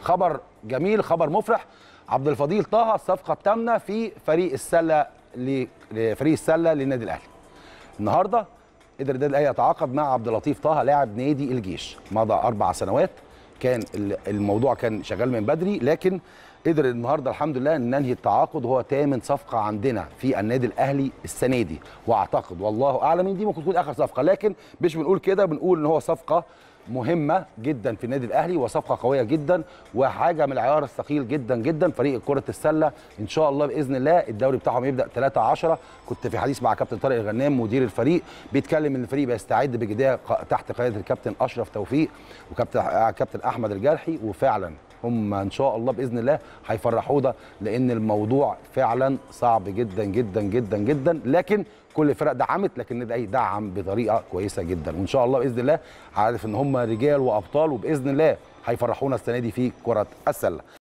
خبر جميل خبر مفرح عبد الفضيل طه الصفقه الثامنه في فريق السله ل- لفريق السله للنادي الاهلي النهارده قدر النادي الاهلي يتعاقد مع عبد اللطيف طه لاعب نادي الجيش مضى اربع سنوات كان ال- الموضوع كان شغال من بدري لكن قدر النهارده الحمد لله ان ننهي التعاقد وهو ثامن صفقه عندنا في النادي الاهلي السنه دي واعتقد والله اعلم ان دي ممكن تكون اخر صفقه لكن مش بنقول كده بنقول ان هو صفقه مهمه جدا في النادي الاهلي وصفقه قويه جدا وحاجه من العيار الثقيل جدا جدا فريق كره السله ان شاء الله باذن الله الدوري بتاعهم يبدا 3 10 كنت في حديث مع كابتن طارق الغنام مدير الفريق بيتكلم ان الفريق بيستعد بجديه ق- تحت قياده الكابتن اشرف توفيق وكابتن آه، كابتن احمد الجرحي وفعلا هم ان شاء الله باذن الله هيفرحونا لان الموضوع فعلا صعب جدا جدا جدا جدا لكن كل الفرق دعمت لكن النادي الاهلي دعم بطريقه كويسه جدا وان شاء الله باذن الله عارف ان هم رجال وابطال وباذن الله هيفرحونا السنه دي في كره السله